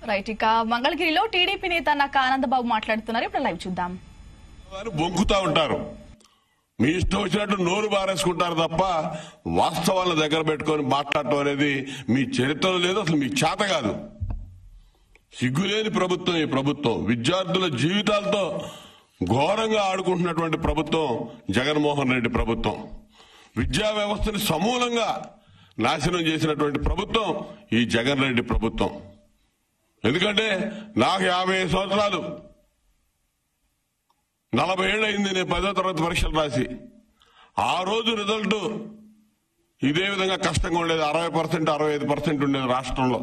right ఇక మంగళగిరిలో TDP నేత నక్క ఆనందబాబు మాట్లాడుతున్నారు ఇప్పుడు లైవ్ చూద్దాం వారు బొంకుతా ఉంటారు మీ ఇష్టం వచ్చినట్టు నోరు బారేసుకుంటారు తప్ప వాస్తవాలను దగ్గర పెట్టుకొని మాట్లాడటం అనేది మీ చరిత్రలో లేదు అసలు మీకు చేత కాదు సిగ్గులేని ప్రభుత్వం ఈ ప్రభుత్వం విద్యార్థుల జీవితాలతో ఘోరంగా ఆడుకుంటున్నటువంటి ప్రభుత్వం జగన్మోహన్ రెడ్డి ప్రభుత్వం విద్యా వ్యవస్థని సమూలంగా నాశనం చేసినటువంటి ప్రభుత్వం ఈ జగన్ రెడ్డి ప్రభుత్వం ఎందుకంటే నాకు యాభై ఐదు సంవత్సరాలు నలభై ఏళ్ళు అయింది నేను పదో తరగతి పరీక్షలు రాసి ఆ రోజు రిజల్ట్ ఇదే విధంగా కష్టంగా ఉండేది అరవై పర్సెంట్ అరవై ఐదు పర్సెంట్ ఉండేది రాష్ట్రంలో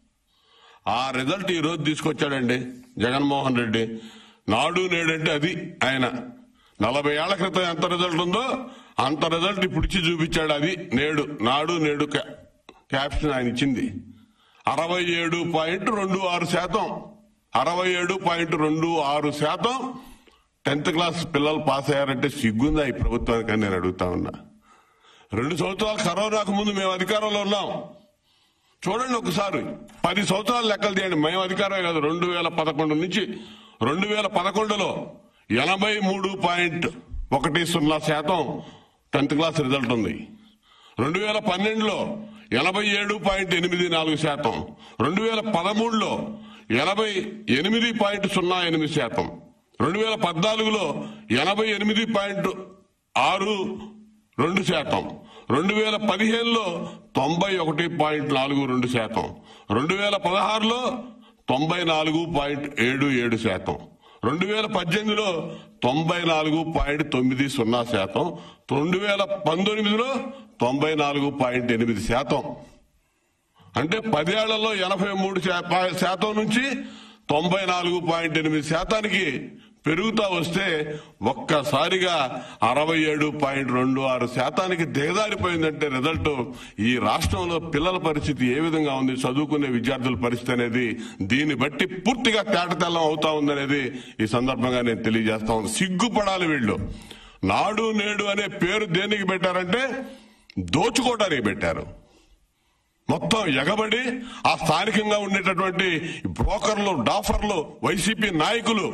ఆ రిజల్ట్ ఈ రోజు తీసుకొచ్చాడండి జగన్మోహన్ రెడ్డి నాడు నేడంటే అది ఆయన నలభై ఏళ్ల క్రితం ఎంత రిజల్ట్ ఉందో అంత రిజల్ట్ ఇప్పుడు ఇచ్చి చూపించాడు అది నేడు నాడు నేడు క్యా- క్యాప్షన్ ఆయన ఇచ్చింది అరవై ఏడు పాయింట్ రెండు ఆరు శాతం అరవై ఏడు పాయింట్ రెండు ఆరు శాతం టెన్త్ క్లాస్ పిల్లలు పాస్ అయ్యారంటే సిగ్గుందా ఈ ప్రభుత్వానికి అని నేను అడుగుతా ఉన్నా రెండు సంవత్సరాలు కరోనాకు ముందు మేము అధికారంలో ఉన్నాం చూడండి ఒకసారి పది సంవత్సరాలు లెక్కలు తీయండి మేము అధికారమే కాదు రెండు వేల పదకొండు నుంచి రెండు వేల పదకొండులో ఎనభై మూడు పాయింట్ ఒకటి సున్నా శాతం టెన్త్ క్లాస్ రిజల్ట్ ఉంది రెండు వేల పన్నెండులో ఎనభై ఏడు పాయింట్ ఎనిమిది నాలుగు శాతం రెండు వేల పదమూడులో ఎనభై ఎనిమిది పాయింట్ సున్నా ఎనిమిది శాతం రెండు వేల పద్నాలుగులో ఎనభై ఎనిమిది పాయింట్ ఆరు రెండు శాతం రెండు వేల పదిహేనులో తొంభై ఒకటి పాయింట్ నాలుగు రెండు శాతం రెండు వేల పదహారులో తొంభై నాలుగు పాయింట్ ఏడు ఏడు శాతం రెండు వేల పద్దెనిమిదిలో తొంభై నాలుగు పాయింట్ తొమ్మిది సున్నా శాతం రెండు వేల పంతొమ్మిదిలో తొంభై నాలుగు పాయింట్ ఎనిమిది శాతం అంటే పదేళ్లలో ఎనభై మూడు శా- పా- శాతం నుంచి తొంభై నాలుగు పాయింట్ ఎనిమిది శాతానికి పెరుగుతా వస్తే ఒక్కసారిగా అరవై ఏడు పాయింట్ రెండు ఆరు శాతానికి దిగజారిపోయిందంటే రిజల్ట్ ఈ రాష్ట్రంలో పిల్లల పరిస్థితి ఏ విధంగా ఉంది చదువుకునే విద్యార్థుల పరిస్థితి అనేది దీన్ని బట్టి పూర్తిగా తేటతెల్లం అవుతా ఉందనేది ఈ సందర్భంగా నేను తెలియజేస్తా ఉన్నాను సిగ్గుపడాలి వీళ్ళు నాడు నేడు అనే పేరు దేనికి పెట్టారంటే దోచుకోవడానికి పెట్టారు మొత్తం ఎగబడి ఆ స్థానికంగా ఉండేటటువంటి బ్రోకర్లు డాఫర్లు వైసీపీ నాయకులు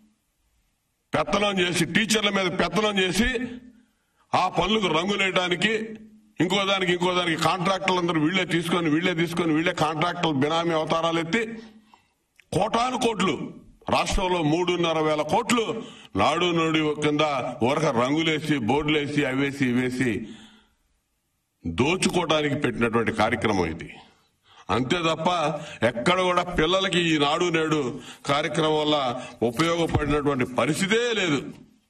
పెత్తనం చేసి టీచర్ల మీద పెత్తనం చేసి ఆ పనులకు రంగులేయడానికి ఇంకో దానికి ఇంకో దానికి కాంట్రాక్టర్లు అందరూ వీళ్ళే తీసుకొని వీళ్ళే తీసుకొని వీళ్ళే కాంట్రాక్టర్లు బినామీ అవతారాలు ఎత్తి కోటాను కోట్లు రాష్ట్రంలో మూడున్నర వేల కోట్లు నాడు నోడి కింద ఊరక రంగులేసి బోర్డులేసి అవేసి ఇవేసి దోచుకోవడానికి పెట్టినటువంటి కార్యక్రమం ఇది అంతే తప్ప ఎక్కడ కూడా పిల్లలకి ఈ నాడు నేడు కార్యక్రమం వల్ల ఉపయోగపడినటువంటి పరిస్థితే లేదు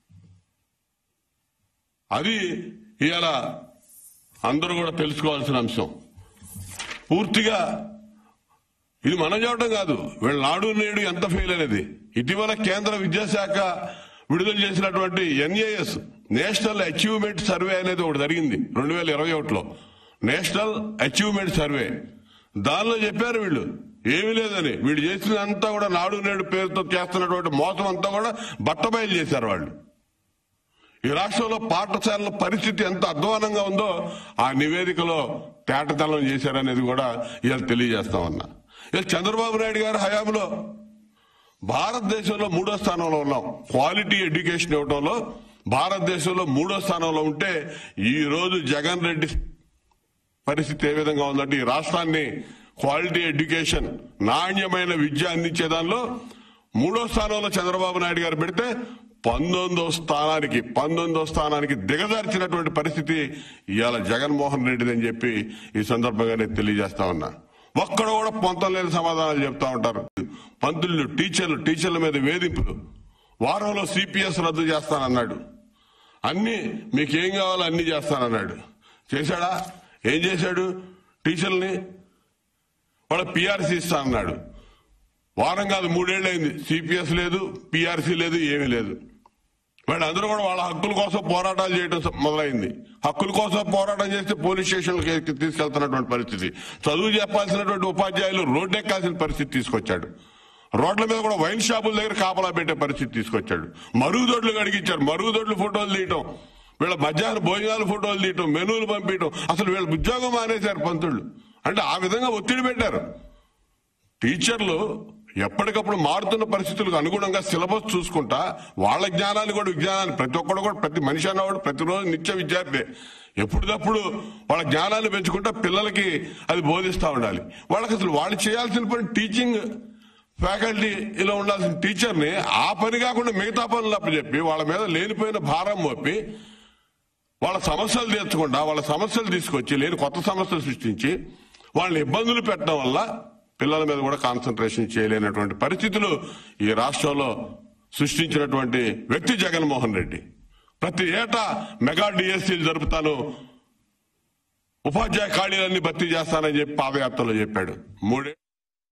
అది ఇవాళ అందరూ కూడా తెలుసుకోవాల్సిన అంశం పూర్తిగా ఇది మనం చెప్పడం కాదు వీళ్ళ నాడు నేడు ఎంత ఫెయిల్ అనేది ఇటీవల కేంద్ర విద్యాశాఖ విడుదల చేసినటువంటి ఎన్ఏఎస్ నేషనల్ అచీవ్మెంట్ సర్వే అనేది ఒకటి జరిగింది రెండు వేల ఇరవై ఒకటిలో నేషనల్ అచీవ్మెంట్ సర్వే దానిలో చెప్పారు వీళ్ళు ఏమీ లేదని వీళ్ళు చేసినంతా కూడా నాడు నేడు పేరుతో చేస్తున్నటువంటి మోసం అంతా కూడా బట్టబయలు చేశారు వాళ్ళు ఈ రాష్ట్రంలో పాఠశాలల పరిస్థితి ఎంత అధ్వానంగా ఉందో ఆ నివేదికలో తేటతలం చేశారనేది కూడా ఇవాళ తెలియజేస్తా ఉన్నా ఇలా చంద్రబాబు నాయుడు గారి హయాంలో భారతదేశంలో మూడో స్థానంలో ఉన్నాం క్వాలిటీ ఎడ్యుకేషన్ ఇవ్వడంలో భారతదేశంలో మూడో స్థానంలో ఉంటే ఈ రోజు జగన్ రెడ్డి పరిస్థితి ఏ విధంగా ఉందంటే ఈ రాష్ట్రాన్ని క్వాలిటీ ఎడ్యుకేషన్ నాణ్యమైన విద్య అందించే దానిలో మూడో స్థానంలో చంద్రబాబు నాయుడు గారు పెడితే పంతొమ్మిదో స్థానానికి పంతొమ్మిదో స్థానానికి దిగజార్చినటువంటి పరిస్థితి ఇవాళ జగన్మోహన్ రెడ్డిది అని చెప్పి ఈ సందర్భంగా నేను తెలియజేస్తా ఉన్నా ఒక్కడ కూడా పొంతం లేని సమాధానాలు చెప్తా ఉంటారు పంతులు టీచర్లు టీచర్ల మీద వేధింపులు వారంలో సిపిఎస్ రద్దు చేస్తానన్నాడు అన్ని మీకేం కావాలో అన్ని చేస్తానన్నాడు చేశాడా ఏం చేశాడు టీచర్లని వాళ్ళ పిఆర్సీ ఇస్తా అన్నాడు వారం కాదు మూడేళ్ళు అయింది సిపిఎస్ లేదు పిఆర్సీ లేదు ఏమీ లేదు వీళ్ళందరూ కూడా వాళ్ళ హక్కుల కోసం పోరాటాలు చేయడం స- మొదలైంది హక్కుల కోసం పోరాటం చేస్తే పోలీస్ స్టేషన్లకి తీసుకెళ్తున్నటువంటి పరిస్థితి చదువు చెప్పాల్సినటువంటి ఉపాధ్యాయులు రోడ్డెక్కాల్సిన పరిస్థితి తీసుకొచ్చాడు రోడ్ల మీద కూడా వైన్ షాపుల దగ్గర కాపలా పెట్టే పరిస్థితి తీసుకొచ్చాడు మరుగుదొడ్లు కడిగించారు మరుగుదొడ్లు ఫోటోలు తీయటం వీళ్ళ మధ్యాహ్న భోజనాలు ఫోటోలు తీయటం మెనూలు పంపించడం అసలు వీళ్ళ ఉద్యోగం మానేశారు పంతుళ్ళు అంటే ఆ విధంగా ఒత్తిడి పెట్టారు టీచర్లు ఎప్పటికప్పుడు మారుతున్న పరిస్థితులకు అనుగుణంగా సిలబస్ చూసుకుంటా వాళ్ళ జ్ఞానాన్ని కూడా విజ్ఞానాన్ని ప్రతి ఒక్కడు కూడా ప్రతి మనిషి అన్నవాడు ప్రతిరోజు నిత్య విద్యార్థి ఎప్పటికప్పుడు వాళ్ళ జ్ఞానాన్ని పెంచుకుంటా పిల్లలకి అది బోధిస్తా ఉండాలి వాళ్ళకి అసలు వాళ్ళు చేయాల్సిన పని టీచింగ్ ఫ్యాకల్టీలో ఉండాల్సిన టీచర్ని ఆ పని కాకుండా మిగతా పనులు అప్పచెప్పి వాళ్ళ మీద లేనిపోయిన భారం మోపి వాళ్ళ సమస్యలు తీర్చకుండా వాళ్ళ సమస్యలు తీసుకొచ్చి లేని కొత్త సమస్యలు సృష్టించి వాళ్ళని ఇబ్బందులు పెట్టడం వల్ల పిల్లల మీద కూడా కాన్సన్ట్రేషన్ చేయలేనటువంటి పరిస్థితులు ఈ రాష్ట్రంలో సృష్టించినటువంటి వ్యక్తి జగన్మోహన్ రెడ్డి ప్రతి ఏటా మెగా డిఎస్సీలు జరుపుతాను ఉపాధ్యాయ ఖాళీలన్నీ భర్తీ చేస్తానని చెప్పి పాదయాత్రలో చెప్పాడు మూడే